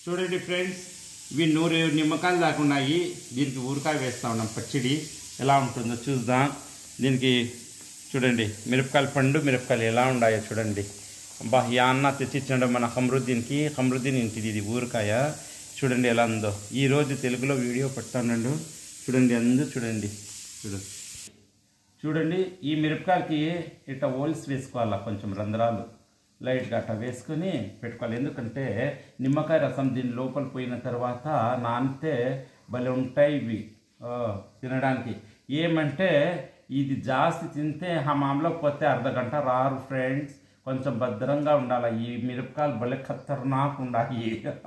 చూడండి ఫ్రెండ్స్ ఇవి నూరు నిమ్మకాయలు దాకా ఉన్నాయి దీనికి ఊరకాయ వేస్తా ఉన్నాం పచ్చడి ఎలా ఉంటుందో చూద్దాం దీనికి చూడండి మిరపకాయల పండు మిరపకాయలు ఎలా ఉన్నాయో చూడండి అబ్బా ఈ అన్న తెచ్చిచ్చాడు మన హమ్రుద్దీన్కి హమ్రుద్దీన్ ఇంటిది ఇది ఊరకాయ చూడండి ఎలా ఉందో ఈరోజు తెలుగులో వీడియో పెడతానండు చూడండి అందు చూడండి చూడండి చూడండి ఈ మిరపకాయలకి ఇట్లా ఓల్స్ వేసుకోవాలా కొంచెం రంధ్రాలు లైట్గా అట్లా వేసుకొని పెట్టుకోవాలి ఎందుకంటే నిమ్మకాయ రసం దీని లోపల పోయిన తర్వాత నానితే భలే ఉంటాయి ఇవి ఆ, తినడానికి ఏమంటే ఇది జాస్తి తింటే ఆ మామూలుగా పోతే అర్ధ గంట రారు ఫ్రెండ్స్ కొంచెం భద్రంగా ఉండాలి ఈ మిరపకాయలు భలే ఖతర్నాక్ ఉండాలి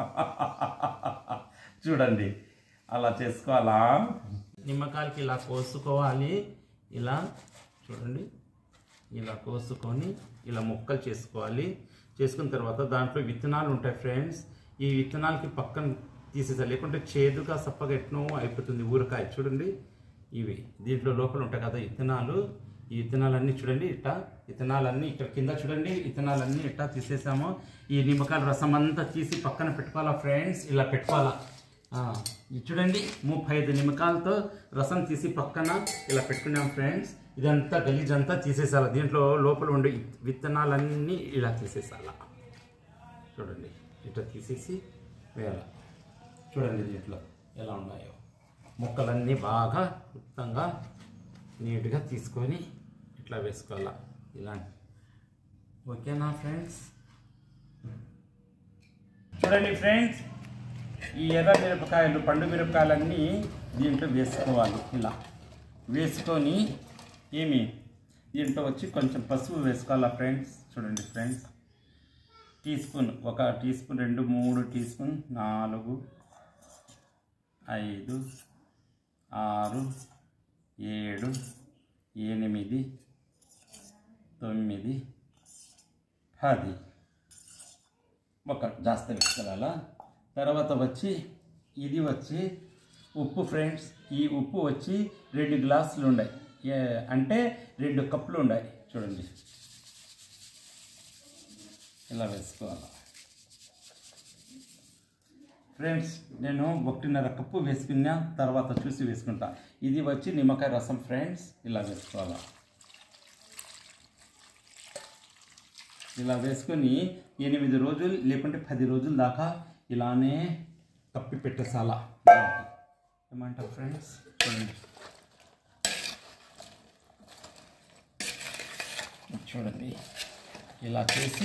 చూడండి అలా చేసుకోవాలా నిమ్మకాయలకి ఇలా కోసుకోవాలి ఇలా చూడండి ఇలా కోసుకొని ఇలా ముక్కలు చేసుకోవాలి చేసుకున్న తర్వాత దాంట్లో విత్తనాలు ఉంటాయి ఫ్రెండ్స్ ఈ విత్తనాలకి పక్కన తీసేసాలి లేకుంటే చేదుగా సప్పగా ఎట్నో అయిపోతుంది ఊరకాయ చూడండి ఇవి దీంట్లో లోపల ఉంటాయి కదా విత్తనాలు ఈ విత్తనాలన్నీ చూడండి ఇట్లా విత్తనాలన్నీ ఇక్కడ కింద చూడండి విత్తనాలన్నీ ఇట్లా తీసేసాము ఈ నిమ్మకాయల రసం అంతా తీసి పక్కన పెట్టుకోవాలా ఫ్రెండ్స్ ఇలా పెట్టుకోవాలా ఆ, ఇది చూడండి ముప్పై ఐదు నిమ్మకాయలతో రసం తీసి పక్కన ఇలా పెట్టుకున్నాం ఫ్రెండ్స్ ఇదంతా గలీజ్ అంతా తీసేసాల దీంట్లో లోపల ఉండే విత్- విత్తనాలన్నీ ఇలా తీసేసాల చూడండి ఇట్లా తీసేసి వేయాలి చూడండి దీంట్లో ఎలా ఉన్నాయో మొక్కలన్నీ బాగా మొత్తంగా నీట్గా తీసుకొని ఇట్లా వేసుకోవాలా ఇలా ఓకేనా ఫ్రెండ్స్ చూడండి ఫ్రెండ్స్ ఈ ఎర్ర మిరపకాయలు పండు మిరపకాయలన్నీ దీంట్లో వేసుకోవాలి ఇలా వేసుకొని ఏమి దీంట్లో వచ్చి కొంచెం పసుపు వేసుకోవాలా ఫ్రెండ్స్ చూడండి ఫ్రెండ్స్ టీ స్పూన్ ఒక టీ స్పూన్ రెండు మూడు టీ స్పూన్ నాలుగు ఐదు ఆరు ఏడు ఎనిమిది తొమ్మిది పది ఒక జాస్తి వేసుకోవాలా తర్వాత వచ్చి ఇది వచ్చి ఉప్పు ఫ్రెండ్స్ ఈ ఉప్పు వచ్చి రెండు గ్లాసులు ఉన్నాయి ఏ- అంటే రెండు కప్పులు ఉన్నాయి చూడండి ఇలా వేసుకోవాలి ఫ్రెండ్స్ నేను ఒకటిన్నర కప్పు వేసుకున్నా తర్వాత చూసి వేసుకుంటా ఇది వచ్చి నిమ్మకాయ రసం ఫ్రెండ్స్ ఇలా వేసుకోవాలి ఇలా వేసుకొని ఎనిమిది రోజులు లేకుంటే పది రోజుల దాకా ఇలానే కప్పి పెట్టేసాలా ఏమంటారు ఫ్రెండ్స్ చూడండి చూడండి ఇలా చేసి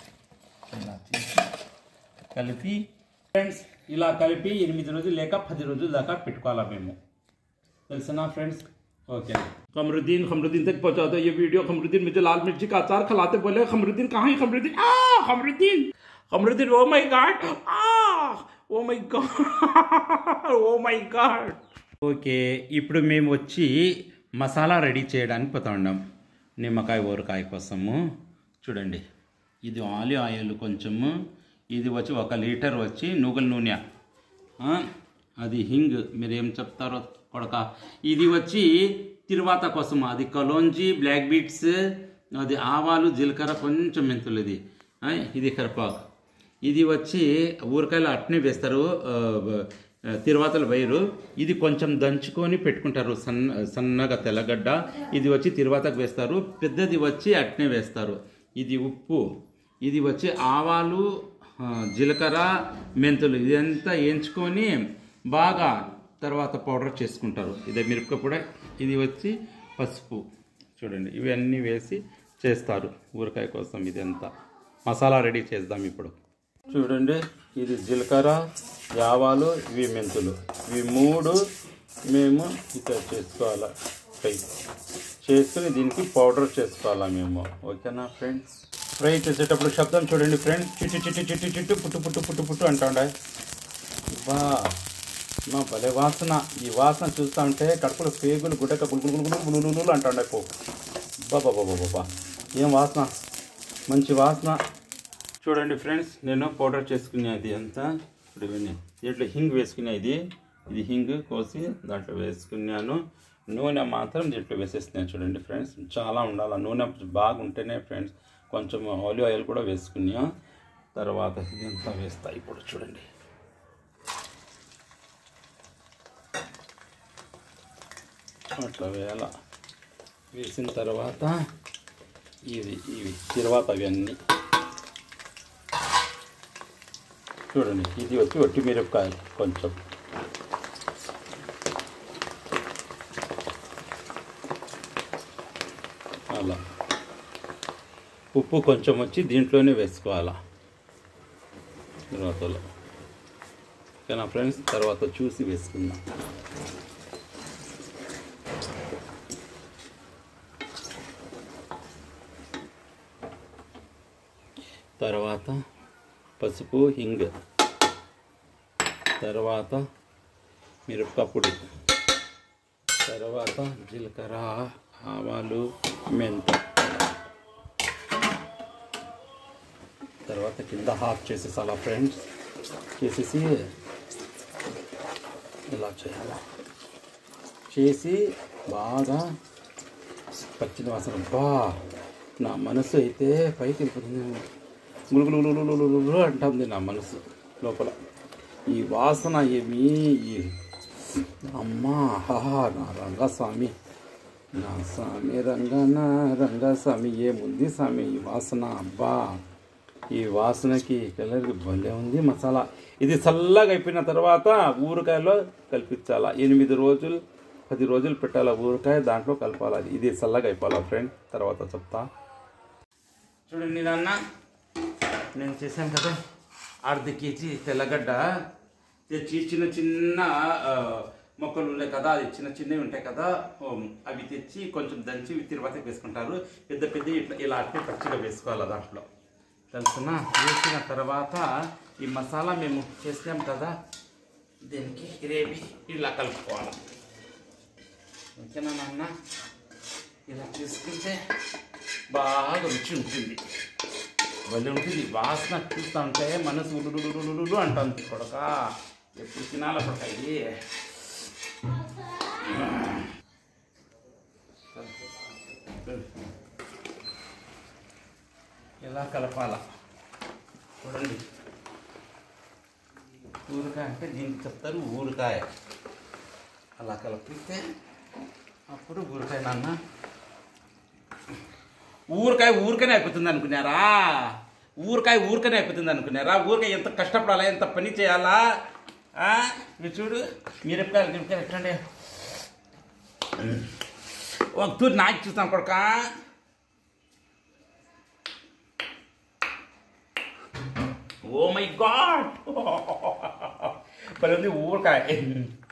ఇలా చేసి కలిపి ఫ్రెండ్స్ ఇలా కలిపి ఎనిమిది రోజులు లేక పది రోజుల దాకా పెట్టుకోవాలా మేము తెలిసిన ఫ్रेंड्स ओके कमरुद्दीन खमरुद्दीन तक पहुंचा तो ये वीडियो खमरुद्दीन मुझे लाल मिर्ची का अचार खिलाते बोले खमरुद्दीन कहाँ है खमरुद्दीन आ Khamruddin Khamruddin oh my god आ oh my god oh my god okay ఇప్పుడు మేము వచ్చి మసాలా రెడీ చేయడానికి పోతా ఉన్నాం నిమ్మకాయ ఊరకాయ కోసము చూడండి ఇది ఆలివ్ ఆయిల్ కొంచెము ఇది వచ్చి ఒక లీటర్ వచ్చి నువ్వుల నూనె ఆ, అది హింగ్ మీరు ఏం చెప్తారో కొడక ఇది వచ్చి తిరువాత కోసం అది కలోంజి బ్లాక్ బీట్స్ అది ఆవాలు జీలకర్ర కొంచెం మెంతులు ఇది ఆ, ఇది కరిపాకు ఇది వచ్చి ఊరకాయలు అట్నే వేస్తారు ఆ, ఆ, తిరువాతలు వేయరు ఇది కొంచెం దంచుకొని పెట్టుకుంటారు సన్న సన్నగా తెల్లగడ్డ ఇది వచ్చి తిరువాతకు వేస్తారు పెద్దది వచ్చి అట్నే వేస్తారు ఇది ఉప్పు ఇది వచ్చి ఆవాలు ఆ, జీలకర్ర మెంతులు ఇదంతా వేయించుకొని బాగా తర్వాత పౌడర్ చేసుకుంటారు ఇదే మిరపకాయ కూడా ఇది వచ్చి పసుపు చూడండి ఇవన్నీ వేసి చేస్తారు ఊరకాయ కోసం ఇదంతా మసాలా రెడీ చేద్దాం ఇప్పుడు చూడండి ఇది జీలకర్ర ఆవాలు ఇవి మెంతులు ఇవి మూడు మేము ఇక్కడ చేసుకోవాలా ఫ్రై చేసుకుని దీనికి పౌడర్ చేసుకోవాలా మేము ఓకేనా ఫ్రెండ్స్ ఫ్రై చేసేటప్పుడు శబ్దం చూడండి ఫ్రెండ్స్ చిట్టు చిట్టు చిట్టు చిట్టు పుట్టు పుట్టు పుట్టు పుట్టు అంటుండే బా మా భలే వాసన ఈ వాసన చూస్తా ఉంటే కడుపులో పేగులు గుడ్డక గులుగులు గులుగులు గులుగులు అంటుండే పో బాబా బాబా బాబా ఏం వాసన మంచి వాసన చూడండి ఫ్రెండ్స్ నేను పౌడర్ చేసుకునేది అంతా ఇప్పుడు ఇవన్నీ దీంట్లో హింగ్ వేసుకునే ఇది ఇది హింగ్ కోసి దాంట్లో వేసుకున్నాను నూనె మాత్రం దీంట్లో వేసేస్తున్నాను చూడండి ఫ్రెండ్స్ చాలా ఉండాలి నూనె బాగుంటేనే ఫ్రెండ్స్ కొంచెం ఆలివ్ ఆయిల్ కూడా వేసుకున్నా తర్వాత ఇదంతా వేస్తా ఇప్పుడు చూడండి అట్లా వేయాల వేసిన తర్వాత ఇవి ఇవి తర్వాత అవన్నీ చూడండి ఇది వచ్చి ఒట్టి మిరపకాయలు కొంచెం అలా ఉప్పు కొంచెం వచ్చి దీంట్లోనే వేసుకోవాలా తర్వాతలో ఓకేనా ఫ్రెండ్స్ తర్వాత చూసి వేసుకుందాం తర్వాత పసుపు హింగ్ తర్వాత మిరపకాయ పొడి తర్వాత జీలకర్ర ఆవాలు మెంత తర్వాత కింద హాఫ్ చేసేసాలా ఫ్రెండ్స్ చేసేసి ఇలా చేయాలి చేసి బాగా పచ్చిన వాసన బా నా మనసు అయితే పైకి వెళ్ళిపోతుంది గులుగులు అంటుంది నా మనసు లోపల ఈ వాసన ఏమి ఈ అమ్మా హహా నా రంగస్వామి నా స్వామి రంగన రంగస్వామి ఏముంది స్వామి ఈ వాసన అబ్బా ఈ వాసనకి కలర్కి భలే ఉంది మసాలా ఇది చల్లగా అయిపోయిన తర్వాత ఊరకాయలో కల్పించాలా ఎనిమిది రోజులు పది రోజులు పెట్టాలా ఊరకాయ దాంట్లో కలపాలి అది ఇది చల్లగా అయిపోవాలా ఫ్రెండ్ తర్వాత చెప్తా చూడండి నాన్న నేను చేశాను కదా అర్ధ కేజీ తెల్లగడ్డ తెచ్చి చిన్న చిన్న ఆ, మొక్కలు ఉన్నాయి కదా అది చిన్న చిన్నవి ఉంటాయి కదా ఉమ్, అవి తెచ్చి కొంచెం దంచి తర్వాత వేసుకుంటారు పెద్ద పెద్ద ఇట్లా ఇలా అట్టే పచ్చిగా వేసుకోవాలి దాంట్లో తెలుసునా వేసిన తర్వాత ఈ మసాలా మేము చేసాం కదా దీనికి గ్రేవీ ఇలా కలుపుకోవాలి ఓకేనా నాన్న ఇలా చేసుకుంటే బాగా రుచి ఉంటుంది భలే ఉంటుంది వాసన చూస్తూ ఉంటే మనసు ఉడుడుడుడుడు అంటుంది కొడక ఎప్పుడు తినాల కొడక ఇది ఎలా కలపాల చూడండి ఊరకాయ అంటే దీనికి చెప్తారు ఊరకాయ అలా కలిపితే అప్పుడు ఊరకాయ నాన్న ఊరకాయ ఊరికనే అయిపోతుంది అనుకున్నారా ఊరకాయ ఊరికనే అయిపోతుంది అనుకున్నారా ఊరకాయ ఎంత కష్టపడాలా ఎంత పని చేయాలా ఆ? మీరు చూడు మిరపకాయలు మిరపకాయలు ఎట్లండి ఒక తూరి నాకు చూస్తాను కొడుక ఓ మై గాడ్ మరి ఉంది ఊరకాయ